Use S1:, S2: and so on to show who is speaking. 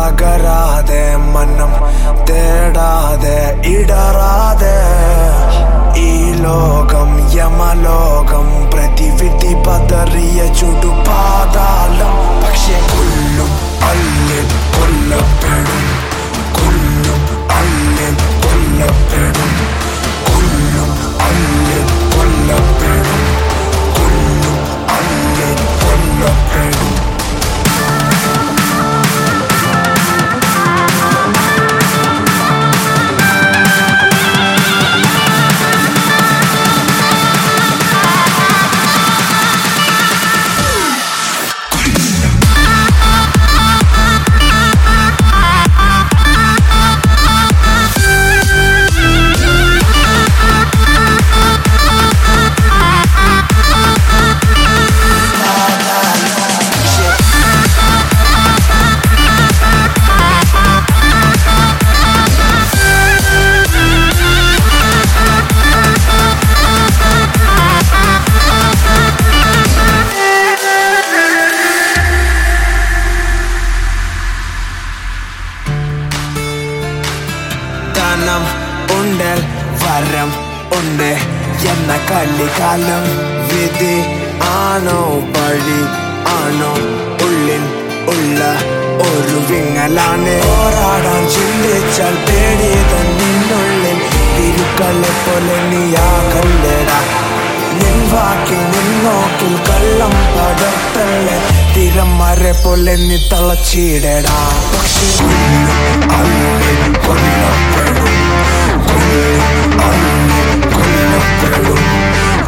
S1: തകരാതെ മനം തേടാതെ ഇടറാതെ ഈ ലോകം യമലോകം പ്രതിവിധി പതറിയ ചുടുപാതാളം പക്ഷെ കൊല്ലും അല്ലിൽ കൊല്ലപ്പെടും കൊല്ലും അല്ലിൽ കൊല്ലപ്പെടും കൊല്ലും അല്ലിൽ കൊല്ലപ്പെടും കൊല്ലും അല്ലിൽ കൊല്ലപ്പെടും ധനം ഉണ്ട് വരം ഉണ്ട് എന്ന കള്ളിക്കാലം വിധി ആണോ വഴി ആണോ ഉള്ളിൽ ഉള്ള ഒരു വിങ്ങലാണ് പോരാടാൻ ചിന്തിച്ചാൽ പേടി തന്നിനുള്ളിൽ തിരുക്കളെ പോലെ നീയാകല്ലടാ നിൻ വാക്കിൽ നിൻ നോക്കിൽ കള്ളം പടത്തല്ലേ തിരമരെ പോലെ നീ തളച്ചിടടാ പക്ഷെ കൊല്ലും അല്ലിൽ കൊല്ലപ്പെടും കൊല്ലും അല്ലിൽ കൊല്ലപ്പെടും